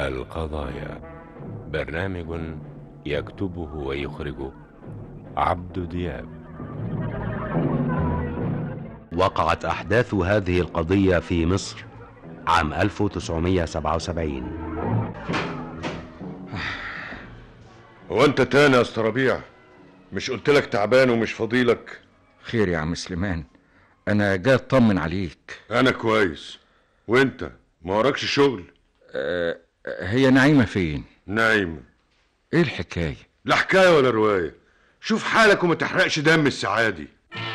القضايا برنامج يكتبه ويخرجه عبد دياب وقعت أحداث هذه القضية في مصر عام 1977 هو انت تاني يا اسطى ربيع مش قلت لك تعبان ومش فضيلك خير يا عم سليمان انا جاي اطمن عليك انا كويس وانت ما وراكش شغل أه هي نعيمه فين نايمه ايه الحكايه لا حكايه ولا روايه شوف حالك وما تحرقش دم السعادي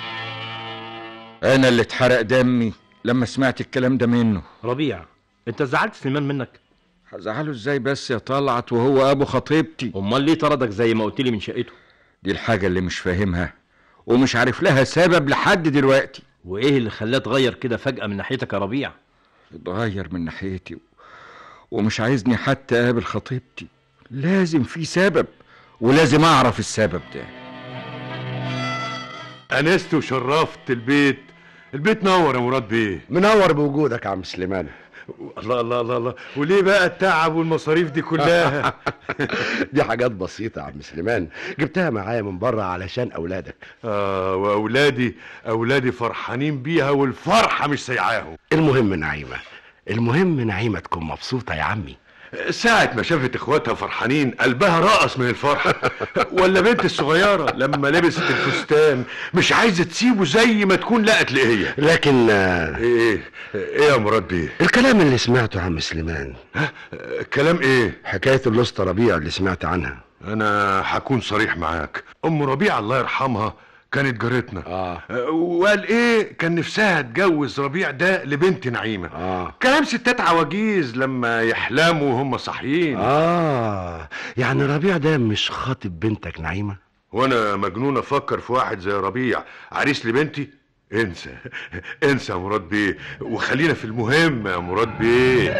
انا اللي اتحرق دمي لما سمعت الكلام ده منه ربيع انت زعلت سليمان منك هزعله ازاي بس يا طلعت وهو ابو خطيبتي امال ليه طردك زي ما قلت لي من شقته دي الحاجه اللي مش فاهمها ومش عارف لها سبب لحد دلوقتي وايه اللي خلاه اتغير كده فجاه من ناحيتك يا ربيع اتغير من ناحيتي ومش عايزني حتى اقابل خطيبتي لازم في سبب ولازم اعرف السبب ده انست وشرفت البيت البيت نور يا مراد بيه منور بوجودك يا عم سليمان الله الله الله الله وليه بقى التعب والمصاريف دي كلها دي حاجات بسيطة يا عم سليمان جبتها معايا من بره علشان أولادك آه وأولادي أولادي فرحانين بيها والفرحة مش سايعاهم المهم نعيمة المهم نعيمة تكون مبسوطة يا عمي ساعة ما شافت اخواتها فرحانين قلبها رقص من الفرحة ولا بنت الصغيرة لما لبست الفستان مش عايزة تسيبه زي ما تكون لقت لقية لكن ايه ايه يا مراد بيه الكلام اللي سمعته يا عم سليمان ها كلام ايه حكاية اللوسته ربيع اللي سمعت عنها انا هكون صريح معاك ام ربيع الله يرحمها كانت جارتنا آه. وقال ايه كان نفسها تجوز ربيع ده لبنت نعيمه آه. كلام ستات عواجيز لما يحلموا وهم صاحيين آه يعني ربيع ده مش خاطب بنتك نعيمة وانا مجنون افكر في واحد زي ربيع عريس لبنتي انسى انسى يا مراد بيه وخلينا في المهم يا مراد بيه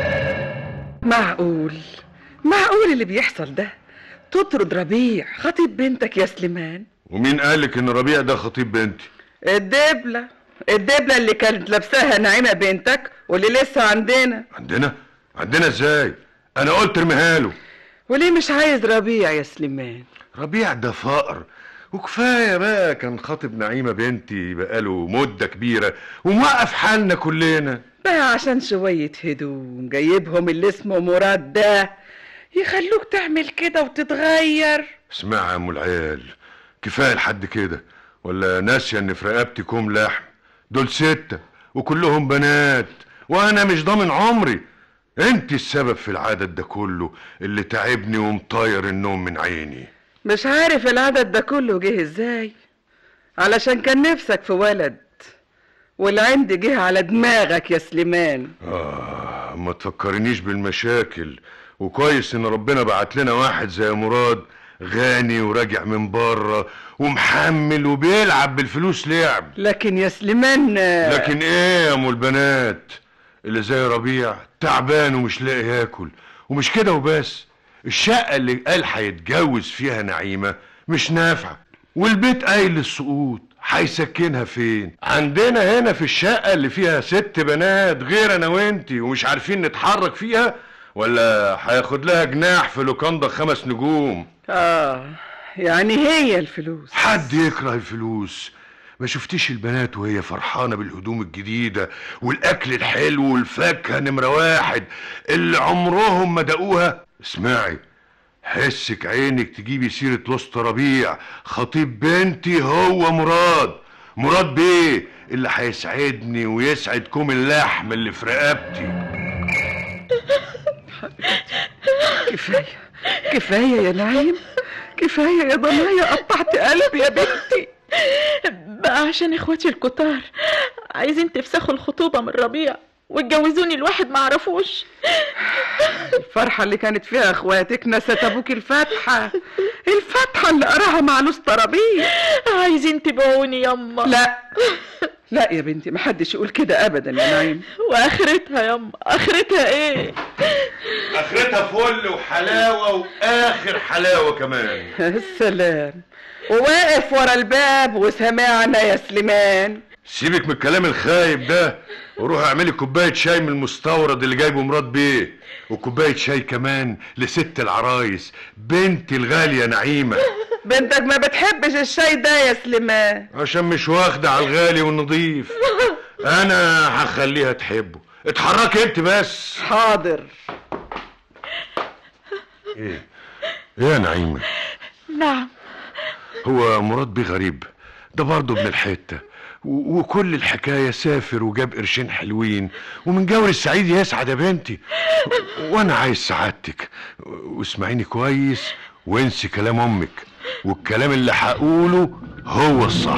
معقول معقول اللي بيحصل ده تطرد ربيع خطيب بنتك يا سليمان ومين قالك ان ربيع ده خطيب بنتي الدبلة الدبلة اللي كانت لابساها نعيمة بنتك واللي لسه عندنا عندنا عندنا ازاي انا قلت ارميها له وليه مش عايز ربيع يا سليمان ربيع ده فقر وكفايه بقى كان خاطب نعيمه بنتي بقاله مده كبيره وموقف حالنا كلنا بقى عشان شوية هدوم جايبهم اللي اسمه مراد ده يخلوك تعمل كده وتتغير اسمع يا ام العيال كفايه لحد كده ولا ناسيه ان في رقبتي كوم لحم دول ستة وكلهم بنات وانا مش ضامن عمري انت السبب في العدد ده كله اللي تعبني ومطاير النوم من عيني مش عارف العدد ده كله جه ازاي علشان كان نفسك في ولد والعند جه على دماغك يا سليمان آه ما تفكرنيش بالمشاكل وكويس ان ربنا بعت لنا واحد زي مراد غني وراجع من بره ومحمل وبيلعب بالفلوس لعب لكن يا سليمان لكن ايه يا ام البنات اللي زي ربيع تعبان ومش لاقي ياكل ومش كده وبس الشقة اللي قال هيتجوز فيها نعيمة مش نافعة والبيت قايل للسقوط هيسكنها فين عندنا هنا في الشقة اللي فيها ست بنات غير انا وانتي ومش عارفين نتحرك فيها ولا هياخد لها جناح في لوكاندا خمس نجوم اه يعني هي الفلوس حد يكره الفلوس ما شفتيش البنات وهي فرحانة بالهدوم الجديدة والأكل الحلو والفاكهة نمرة واحد اللي عمرهم ما دقوها اسمعي حسك عينك تجيبي سيرة لوسط ربيع خطيب بنتي هو مراد مراد بيه اللي هيسعدني ويسعد كوم اللحم اللي في رقبتي كفاية كفاية يا نعيم كفاية يا ضنايا قطعت قلبي يا بنتي بقى عشان اخواتي الكتار عايزين تفسخوا الخطوبة من ربيع وتجوزوني الواحد ما عرفوش الفرحة اللي كانت فيها اخواتك نست ابوك الفاتحة الفاتحة اللي قراها مع لوس ربيع عايزين تبيعوني يما لا لا يا بنتي محدش يقول كده ابدا يا نعيم واخرتها يما اخرتها ايه اخرتها فل وحلاوة واخر حلاوة كمان السلام وواقف ورا الباب وسمعنا يا سليمان سيبك من الكلام الخايب ده وروح اعملي كوبايه شاي من المستورد اللي جايبه مراد بيه وكوبايه شاي كمان لست العرايس بنتي الغاليه نعيمه بنتك ما بتحبش الشاي ده يا سليمان عشان مش واخده على الغالي والنظيف انا هخليها تحبه اتحركي انت بس حاضر ايه ايه يا نعيمه نعم هو مراد بيه غريب ده برضه ابن الحته و- وكل الحكايه سافر وجاب قرشين حلوين ومن جور السعيد يسعد يا بنتي و- وانا عايز سعادتك و- واسمعيني كويس وانسي كلام امك والكلام اللي هقوله هو الصح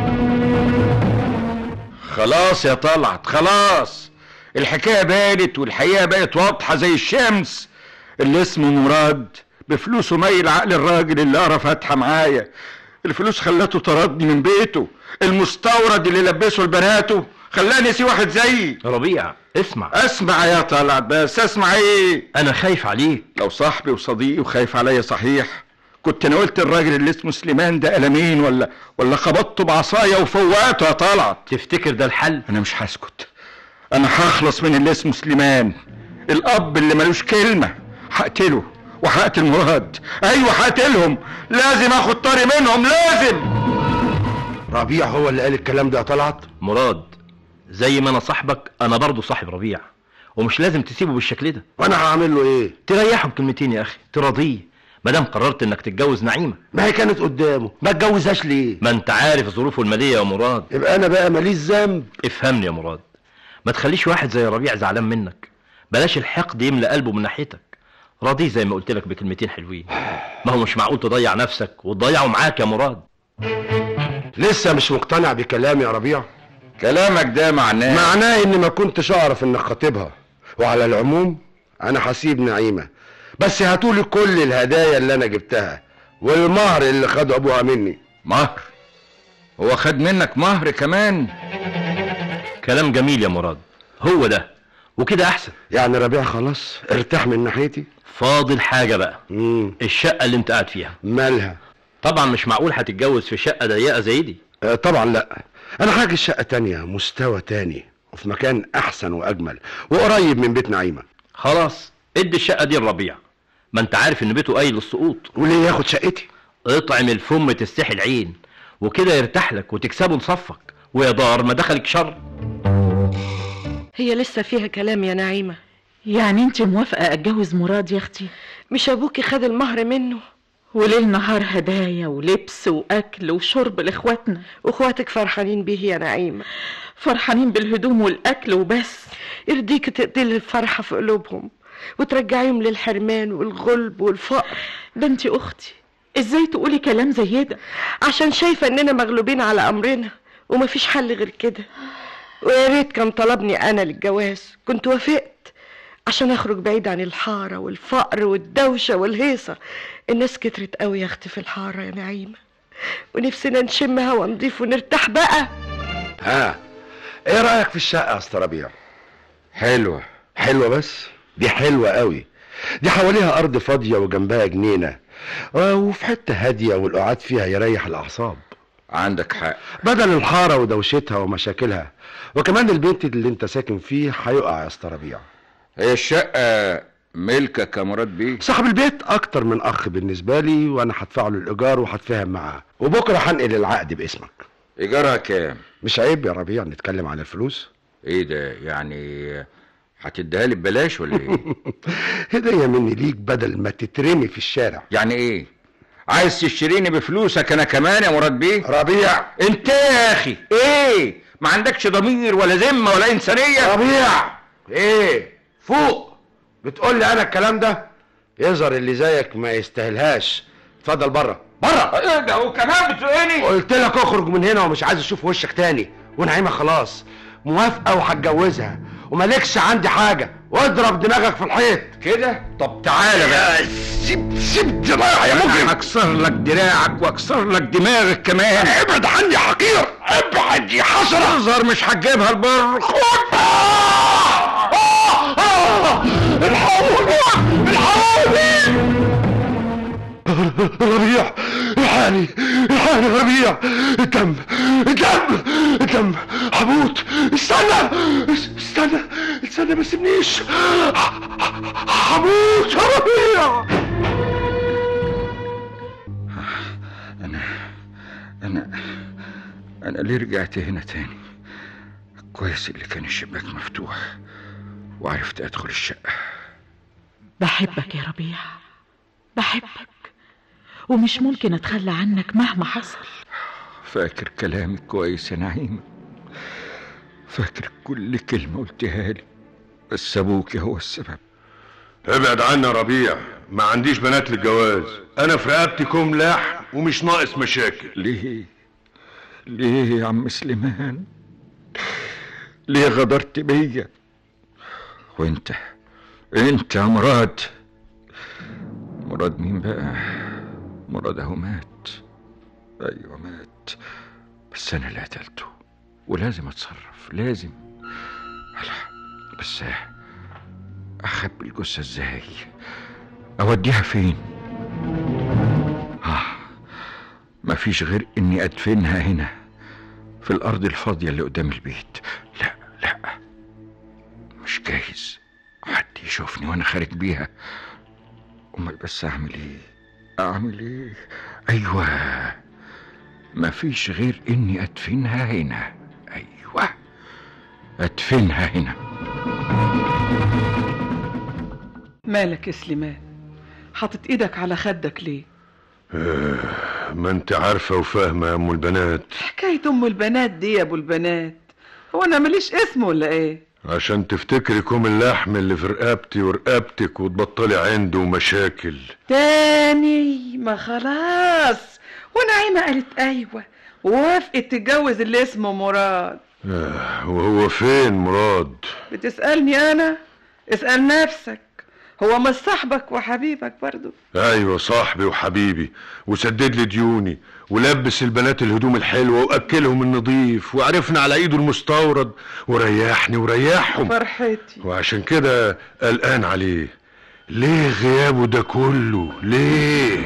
خلاص يا طلعت خلاص الحكايه بانت والحقيقه بقت واضحه زي الشمس اللي اسمه مراد بفلوسه ميل عقل الراجل اللي قرا فاتحه معايا الفلوس خلته طردني من بيته المستورد اللي لبسه لبناته خلاني اسي واحد زيي ربيع اسمع اسمع يا طلعت بس اسمع ايه انا خايف عليك لو صاحبي وصديقي وخايف عليا صحيح كنت انا قلت الراجل اللي اسمه سليمان ده قلمين ولا ولا خبطته بعصايه وفوقته يا طلعت تفتكر ده الحل انا مش هسكت انا هخلص من اللي اسمه سليمان الاب اللي ملوش كلمه هقتله وهقتل مراد ايوه هقتلهم لازم اخد طاري منهم لازم ربيع هو اللي قال الكلام ده يا طلعت مراد زي ما انا صاحبك انا برضو صاحب ربيع ومش لازم تسيبه بالشكل ده وانا هعمل له ايه تريحه بكلمتين يا اخي تراضيه ما دام قررت انك تتجوز نعيمه ما هي كانت قدامه ما اتجوزهاش ليه ما انت عارف ظروفه الماليه يا مراد يبقى انا بقى ماليش ذنب افهمني يا مراد ما تخليش واحد زي ربيع زعلان منك بلاش الحقد يملى قلبه من ناحيتك راضيه زي ما قلت لك بكلمتين حلوين ما هو مش معقول تضيع نفسك وتضيعه معاك يا مراد لسه مش مقتنع بكلامي يا ربيع كلامك ده معناه معناه اني ما كنتش اعرف انك خاطبها وعلى العموم انا هسيب نعيمه بس هاتولي كل الهدايا اللي انا جبتها والمهر اللي خده ابوها مني مهر هو خد منك مهر كمان كلام جميل يا مراد هو ده وكده احسن يعني ربيع خلاص ارتاح من ناحيتي فاضل حاجه بقى امم الشقه اللي انت قاعد فيها مالها طبعا مش معقول هتتجوز في شقه ضيقه زي دي آه طبعا لا انا حاجة شقة تانية مستوى تاني وفي مكان احسن واجمل وقريب من بيت نعيمة خلاص ادي الشقه دي لربيع ما انت عارف ان بيته قايل للسقوط وليه ياخد شقتي اطعم الفم تستحي العين وكده يرتاح لك وتكسبه لصفك ويا دار ما دخلك شر هي لسه فيها كلام يا نعيمة يعني انت موافقة اتجوز مراد يا اختي مش ابوكي خد المهر منه وليل نهار هدايا ولبس واكل وشرب لاخواتنا واخواتك فرحانين بيه يا نعيمة فرحانين بالهدوم والاكل وبس يرضيك تقتلي الفرحة في قلوبهم وترجعيهم للحرمان والغلب والفقر ده انت اختي ازاي تقولي كلام زي ده عشان شايفة اننا مغلوبين على امرنا ومفيش حل غير كده ويا ريت كان طلبني انا للجواز كنت وافقت عشان اخرج بعيد عن الحارة والفقر والدوشة والهيصة الناس كترت قوي يا اختي في الحارة يا نعيمة ونفسنا نشم هوا نضيف ونرتاح بقى ها ايه رايك في الشقة يا اسطى ربيع حلوة حلوة بس دي حلوة قوي دي حواليها ارض فاضية وجنبها جنينة آه، وفي حتة هادية والقعاد فيها يريح الاعصاب عندك حق بدل الحارة ودوشتها ومشاكلها وكمان البيت اللي انت ساكن فيه هيقع يا اسطى ربيع هي الشقة ملكك يا مراد بيه صاحب البيت اكتر من اخ بالنسبة لي وانا هدفع له الايجار وهتفاهم معاه وبكرة هنقل العقد باسمك ايجارها كام مش عيب يا ربيع نتكلم عن الفلوس ايه ده يعني هتديها لي ببلاش ولا ايه هدية مني ليك بدل ما تترمي في الشارع يعني ايه عايز تشتريني بفلوسك انا كمان يا مراد بيه ربيع انت يا اخي ايه ما عندكش ضمير ولا ذمه ولا انسانيه ربيع ايه فوق بتقول لي انا الكلام ده يظهر اللي زيك ما يستاهلهاش اتفضل بره بره ايه ده وكمان بتقولي قلت لك اخرج من هنا ومش عايز اشوف وشك تاني ونعيمه خلاص موافقه وهتجوزها ومالكش عندي حاجه واضرب دماغك في الحيط كده طب تعالى بقى سيب سيب دماغي يا مجرم هكسر لك دراعك واكسر لك دماغك كمان ابعد عني يا حقير ابعد يا حشره اظهر مش هتجيبها البر خد آه! آه! آه! الحقوني الحقوني ربيع الحقني الحقني يا ربيع الدم الدم الدم هموت استنى استنى استنى ما تسيبنيش هموت يا ربيع انا انا انا ليه رجعت هنا تاني كويس اللي كان الشباك مفتوح وعرفت ادخل الشقه بحبك يا ربيع بحبك ومش ممكن اتخلى عنك مهما حصل فاكر كلامك كويس يا نعيمة فاكر كل كلمة قلتها لي بس أبوك هو السبب ابعد عني يا ربيع ما عنديش بنات للجواز انا في رقبتي كوم لحم ومش ناقص مشاكل ليه ليه يا عم سليمان ليه غدرت بيا وانت انت يا مراد مراد مين بقى مراد اهو مات ايوه مات بس انا اللي قتلته ولازم اتصرف لازم لا بس اخبي الجثه ازاي اوديها فين اه مفيش غير اني ادفنها هنا في الارض الفاضيه اللي قدام البيت لا لا مش جايز حد يشوفني وانا خارج بيها امال بس اعمل ايه اعمل ايه ايوه مفيش غير اني ادفنها هنا ايوه ادفنها هنا مالك يا سليمان حاطط ايدك على خدك ليه ما انت عارفة وفاهمة يا ام البنات حكاية ام البنات دي يا ابو البنات هو انا ماليش اسم ولا ايه عشان تفتكري كوم اللحم اللي في رقبتي ورقبتك وتبطلي عنده مشاكل تاني ما خلاص ونعيمة قالت ايوه ووافقت تتجوز اللي اسمه مراد آه، وهو فين مراد بتسألني انا اسأل نفسك هو مش صاحبك وحبيبك برضو ايوه صاحبي وحبيبي وسدد لي ديوني ولبس البنات الهدوم الحلوه واكلهم النظيف وعرفنا على ايده المستورد وريحني وريحهم فرحتي وعشان كده قلقان عليه ليه غيابه ده كله ليه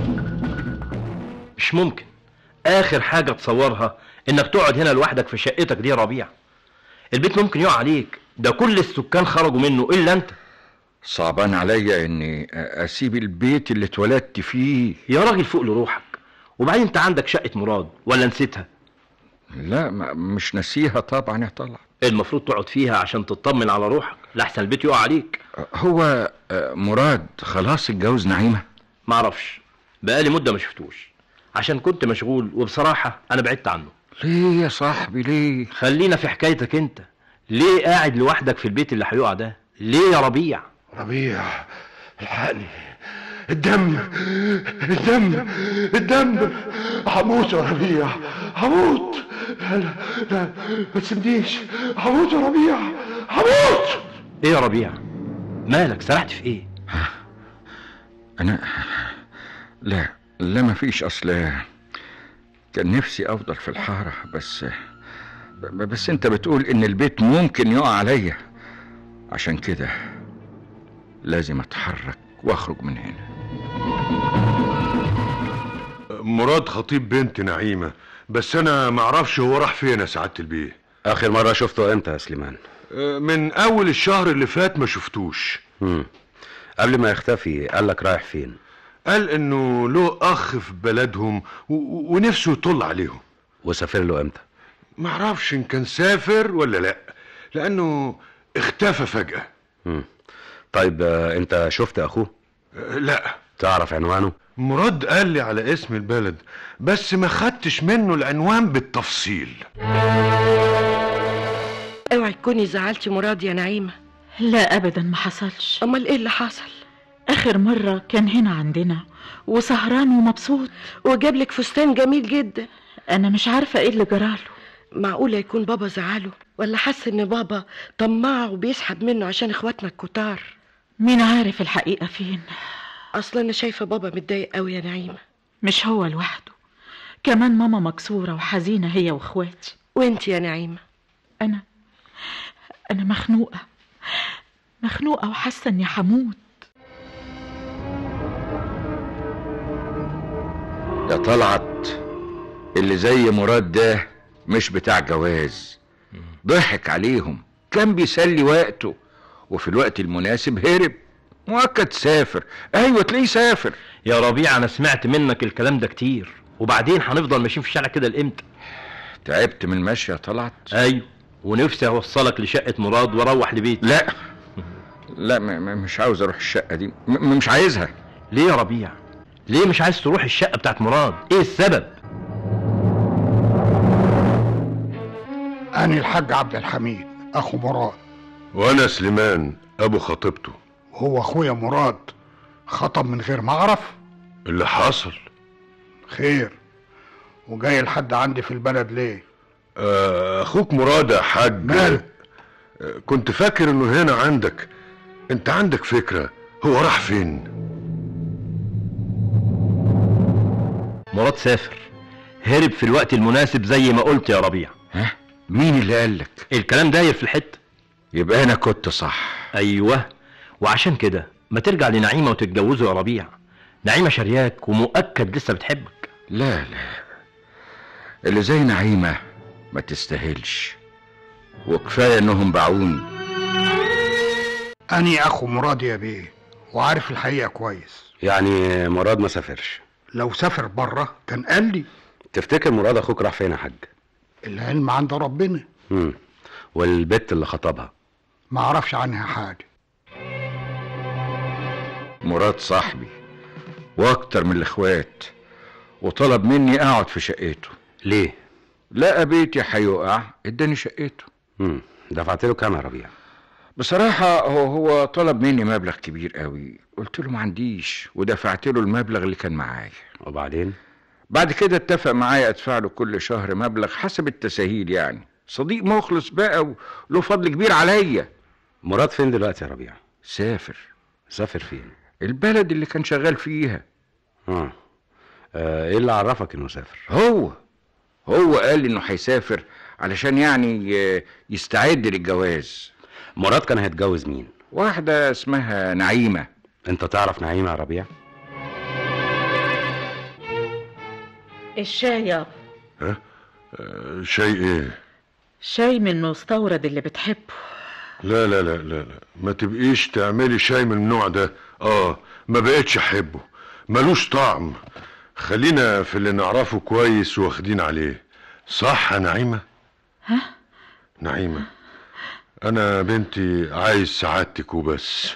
مش ممكن اخر حاجه تصورها انك تقعد هنا لوحدك في شقتك دي يا ربيع البيت ممكن يقع عليك ده كل السكان خرجوا منه الا انت صعبان عليا اني اسيب البيت اللي اتولدت فيه يا راجل فوق لروحك وبعدين انت عندك شقه مراد ولا نسيتها لا ما مش نسيها طبعا يا طلع المفروض تقعد فيها عشان تطمن على روحك لاحسن البيت يقع عليك هو آه، مراد خلاص اتجوز نعيمه معرفش بقالي مده ما شفتوش عشان كنت مشغول وبصراحه انا بعدت عنه ليه يا صاحبي ليه خلينا في حكايتك انت ليه قاعد لوحدك في البيت اللي هيقع ده ليه يا ربيع ربيع الحقني الدم الدم الدم هموت يا ربيع هموت لا لا لا ما تسيبنيش هموت يا ربيع هموت ايه يا ربيع مالك سرحت في ايه انا لا لا ما فيش اصل كان نفسي افضل في الحاره بس ب- بس انت بتقول ان البيت ممكن يقع عليا عشان كده لازم اتحرك واخرج من هنا مراد خطيب بنت نعيمة بس انا معرفش هو راح فين يا سعادة البيه اخر مرة شفته امتى يا سليمان أه، من اول الشهر اللي فات ما شفتوش مم. قبل ما يختفي قال لك رايح فين قال انه له اخ في بلدهم و- و- ونفسه يطل عليهم وسافر له امتى معرفش ان كان سافر ولا لا لانه اختفى فجأة مم. طيب آه، انت شفت اخوه أه، لا تعرف عنوانه مراد قال لي على اسم البلد بس ما خدتش منه العنوان بالتفصيل اوعي تكوني زعلتي مراد يا نعيمة لا ابدا ما حصلش امال ايه اللي حصل اخر مره كان هنا عندنا وسهران ومبسوط وجاب لك فستان جميل جدا انا مش عارفه ايه اللي جراله معقولة يكون بابا زعله ولا حس ان بابا طماع وبيسحب منه عشان اخواتنا الكتار مين عارف الحقيقه فين اصلا انا شايفة بابا متضايق قوي يا نعيمة مش هو لوحده كمان ماما مكسوره وحزينه هي واخواتي وانت يا نعيمة انا انا مخنوقه مخنوقه وحاسه اني هموت يا طلعت اللي زي مراد ده مش بتاع جواز ضحك عليهم كان بيسلي وقته وفي الوقت المناسب هرب مؤكد سافر ايوه تلاقيه سافر يا ربيع انا سمعت منك الكلام ده كتير وبعدين هنفضل ماشيين في الشارع كده لامتى تعبت من المشي يا طلعت ايوه ونفسي اوصلك لشقه مراد واروح لبيتي لا لا م- م- مش عاوز اروح الشقه دي م- مش عايزها ليه يا ربيع ليه مش عايز تروح الشقه بتاعت مراد ايه السبب أنا الحاج عبد الحميد أخو مراد وانا سليمان ابو خطيبته وهو أخويا مراد خطب من غير ما أعرف اللي حصل خير وجاي لحد عندي في البلد ليه آه، اخوك مراد يا حاج ماله؟ آه، كنت فاكر انه هنا عندك انت عندك فكرة هو راح فين مراد سافر هرب في الوقت المناسب زي ما قلت يا ربيع ها مين اللي قال لك الكلام داير في الحته يبقى انا كنت صح ايوه وعشان كده ما ترجع لنعيمه وتتجوزوا يا ربيع نعيمه شرياك ومؤكد لسه بتحبك لا لا اللي زي نعيمه ما تستاهلش وكفايه انهم باعوني أني أخو مراد يا بيه وعارف الحقيقة كويس يعني مراد ما سافرش لو سافر بره كان قال لي تفتكر مراد اخوك راح فين يا حاج العلم عند ربنا مم. والبت اللي خطبها ما أعرفش عنها حاجة مراد صاحبي واكتر من الاخوات وطلب مني اقعد في شقته ليه لقى بيتي هيقع اداني شقته مم. دفعت له كام يا ربيع بصراحة هو هو طلب مني مبلغ كبير قوي قلت له ما عنديش ودفعت له المبلغ اللي كان معايا وبعدين بعد كده اتفق معايا ادفع له كل شهر مبلغ حسب التساهيل يعني صديق مخلص بقى وله فضل كبير عليا مراد فين دلوقتي يا ربيع سافر سافر فين البلد اللي كان شغال فيها اه آه، ايه اللي عرفك انه سافر هو هو قال لي انه هيسافر علشان يعني ي- يستعد للجواز مراد كان هيتجوز مين واحدة اسمها نعيمة انت تعرف نعيمه يا ربيع الشاي يابا آه، شيء ايه شاي من مستورد اللي بتحبه لا لا لا لا لا ما تبقيش تعملي شاي من النوع ده اه ما بقتش احبه ملوش طعم خلينا في اللي نعرفه كويس واخدين عليه صح يا نعيمة ها نعيمة انا بنتي عايز سعادتك وبس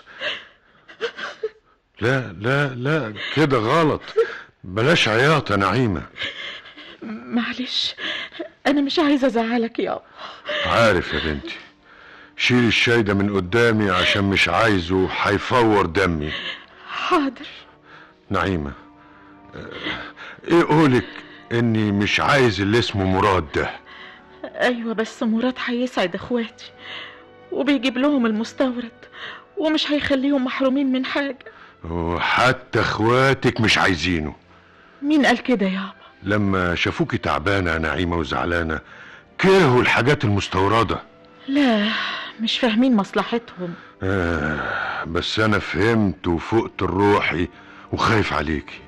لا لا لا كده غلط بلاش عياط يا نعيمة معلش انا مش عايزه ازعلك يابا عارف يا بنتي شيل الشاي ده من قدامي عشان مش عايزه هيفور دمي حاضر نعيمة آه، ايه قولك اني مش عايز اللي اسمه مراد ده ايوه بس مراد هيسعد اخواتي وبيجيب لهم المستورد ومش هيخليهم محرومين من حاجه وحتى اخواتك مش عايزينه مين قال كده يابا لما شافوكي تعبانة يا نعيمة وزعلانة كرهوا الحاجات المستوردة لا مش فاهمين مصلحتهم آه بس انا فهمت وفقت الروحي وخايف عليكي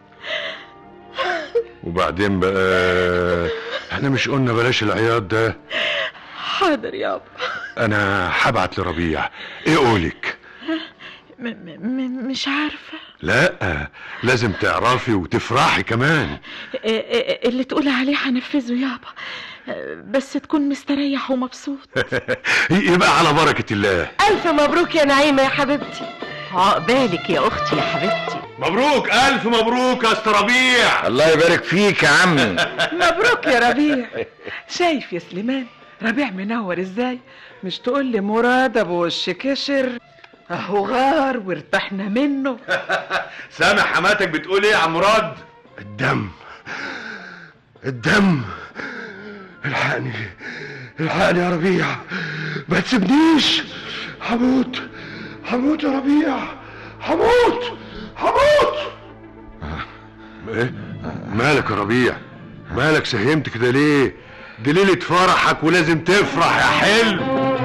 وبعدين بقى احنا مش قلنا بلاش العياط ده حاضر يابا انا هبعت لربيع ايه قولك م م م مش عارفه لا لازم تعرفي وتفرحي كمان إيه- إيه- اللي تقول عليه هنفذه يابا بس تكون مستريح ومبسوط يبقى على بركة الله ألف مبروك يا نعيمة يا حبيبتي عقبالك يا اختي يا حبيبتي مبروك الف مبروك يا استاذ ربيع الله يبارك فيك يا عمي مبروك يا ربيع شايف يا سليمان ربيع منور ازاي مش تقول لي مراد ابو وش كشر اهو غار وارتحنا منه سامع حماتك بتقول ايه يا عم مراد الدم الدم الحقني الحقني يا ربيع ما تسيبنيش هموت هموت يا ربيع هموت هموت ايه مالك يا ربيع مالك سهمت كده ليه دي ليلة فرحك ولازم تفرح يا حلو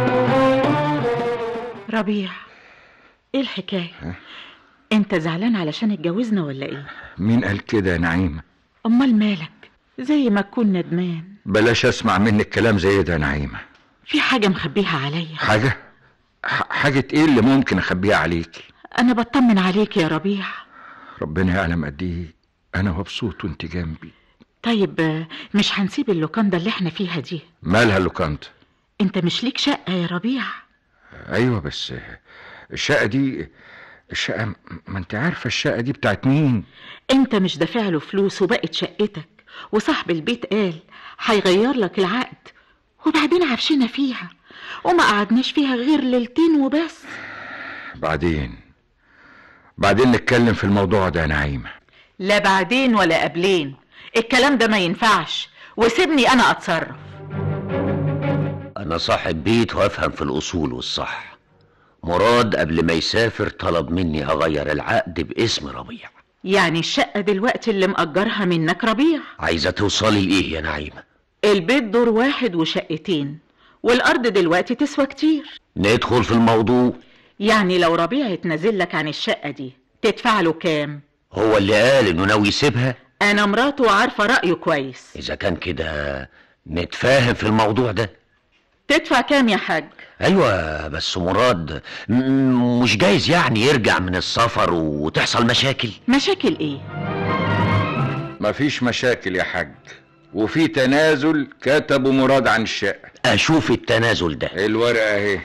ربيع ايه الحكايه انت زعلان علشان اتجوزنا ولا ايه مين قال كده يا نعيمة امال مالك زي ما تكون ندمان بلاش اسمع منك كلام زي ده يا نعيمة في حاجة مخبيها عليا حاجة ح- حاجة ايه اللي ممكن اخبيها عليكي انا بطمن عليك يا ربيع ربنا يعلم قد ايه انا مبسوط وانت جنبي طيب آه، مش هنسيب اللوكاندا اللي احنا فيها دي مالها اللوكانت انت مش ليك شقة يا ربيع ايوه بس الشقة دي الشقة ما انت عارفة الشقة دي بتاعت مين انت مش دافع له فلوس وبقت شقتك وصاحب البيت قال هيغير لك العقد وبعدين عفشنا فيها وما قعدناش فيها غير ليلتين وبس بعدين بعدين نتكلم في الموضوع ده يا نعيمة لا بعدين ولا قبلين الكلام ده ما ينفعش وسيبني انا اتصرف أنا صاحب بيت وأفهم في الأصول والصح مراد قبل ما يسافر طلب مني أغير العقد باسم ربيع يعني الشقة دلوقتي اللي مأجرها منك ربيع عايزة توصلي لإيه يا نعيمة البيت دور واحد وشقتين والأرض دلوقتي تسوى كتير ندخل في الموضوع يعني لو ربيع اتنازل لك عن الشقة دي تدفع له كام هو اللي قال إنه ناوي يسيبها أنا مراته وعارفة رأيه كويس إذا كان كده نتفاهم في الموضوع ده تدفع كام يا حاج أيوة بس مراد م- مش جايز يعني يرجع من السفر وتحصل مشاكل مشاكل ايه مفيش مشاكل يا حاج وفي تنازل كتبه مراد عن الشقة أشوف التنازل ده الورقة اهي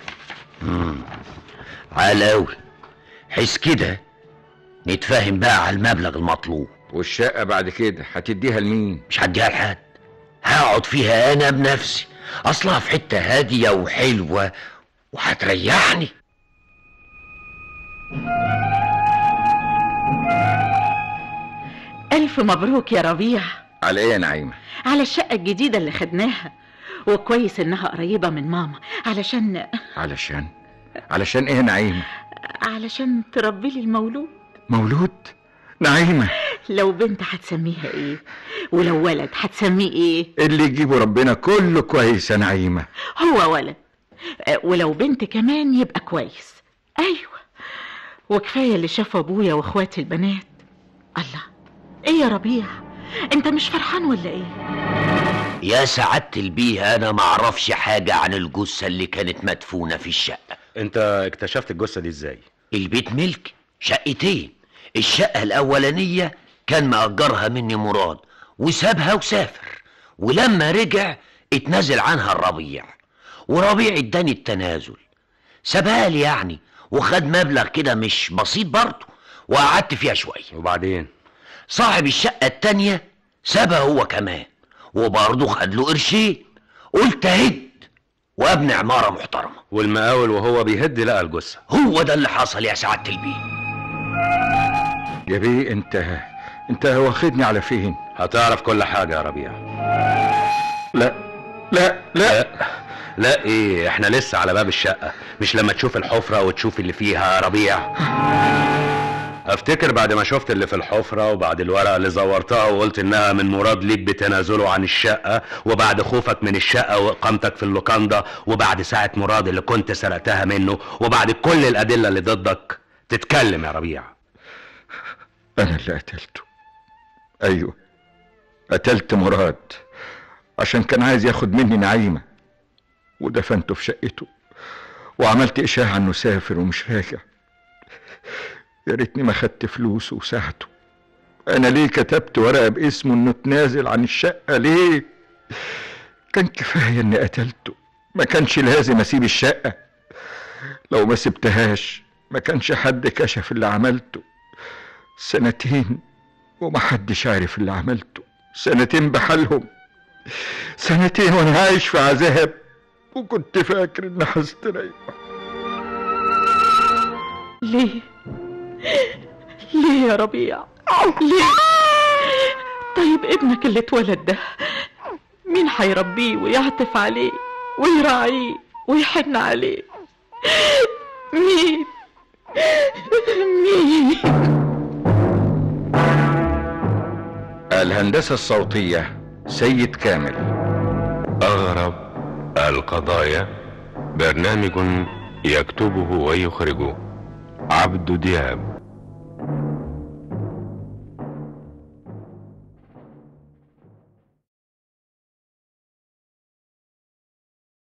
عال أوي حس كده نتفاهم بقى على المبلغ المطلوب والشقة بعد كده هتديها لمين مش هديها لحد هقعد فيها انا بنفسي اصلها في حته هاديه وحلوه وهتريحني ألف مبروك يا ربيع على ايه يا نعيمة على الشقة الجديدة اللي خدناها وكويس إنها قريبة من ماما علشان علشان علشان ايه يا نعيمة علشان تربي لي المولود مولود نعيمة لو بنت هتسميها ايه ولو ولد هتسميه ايه اللي يجيبه ربنا كله كويس يا نعيمة هو ولد آه، ولو بنت كمان يبقى كويس ايوه وكفايه اللي شافه ابويا واخواتي البنات الله ايه يا ربيع انت مش فرحان ولا ايه يا سعاده البيه انا ما اعرفش حاجه عن الجثه اللي كانت مدفونه في الشقه انت اكتشفت الجثه دي ازاي البيت ملك شقتين الشقه الاولانيه كان مأجرها مني مراد وسابها وسافر ولما رجع اتنازل عنها الربيع وربيع اداني التنازل سابها لي يعني وخد مبلغ كده مش بسيط برضه وقعدت فيها شويه وبعدين صاحب الشقة التانية سابها هو كمان وبرضه خد له قرشين قلت اهد وابني عمارة محترمة والمقاول وهو بيهد لقى الجثه هو ده اللي حصل يا سعادة البيه يا بيه انت انت واخدني على فين هتعرف كل حاجه يا ربيع لا لا لا لا ايه احنا لسه على باب الشقه مش لما تشوف الحفره وتشوف اللي فيها يا ربيع افتكر بعد ما شفت اللي في الحفرة وبعد الورقة اللي زورتها وقلت انها من مراد ليك بتنازله عن الشقة وبعد خوفك من الشقة واقامتك في اللوكاندا وبعد ساعة مراد اللي كنت سرقتها منه وبعد كل الادلة اللي ضدك تتكلم يا ربيع انا اللي قتلته ايوه قتلت مراد عشان كان عايز ياخد مني نعيمة ودفنته في شقته وعملت اشاعة انه سافر ومش راجع يا ريتني ما خدت فلوسه وساعته انا ليه كتبت ورقة باسمه انه تنازل عن الشقة ليه كان كفاية اني قتلته ما كانش لازم اسيب الشقة لو ما سبتهاش ما كانش حد كشف اللي عملته سنتين ومحدش عارف اللي عملته سنتين بحالهم سنتين وانا عايش في عذاب وكنت فاكر اني هستريح ليه ليه يا ربيع ليه طيب ابنك اللي اتولد ده مين هيربيه ويعطف عليه ويراعيه ويحن عليه مين مين الهندسة الصوتية سيد كامل أغرب القضايا برنامج يكتبه ويخرجه عبد دياب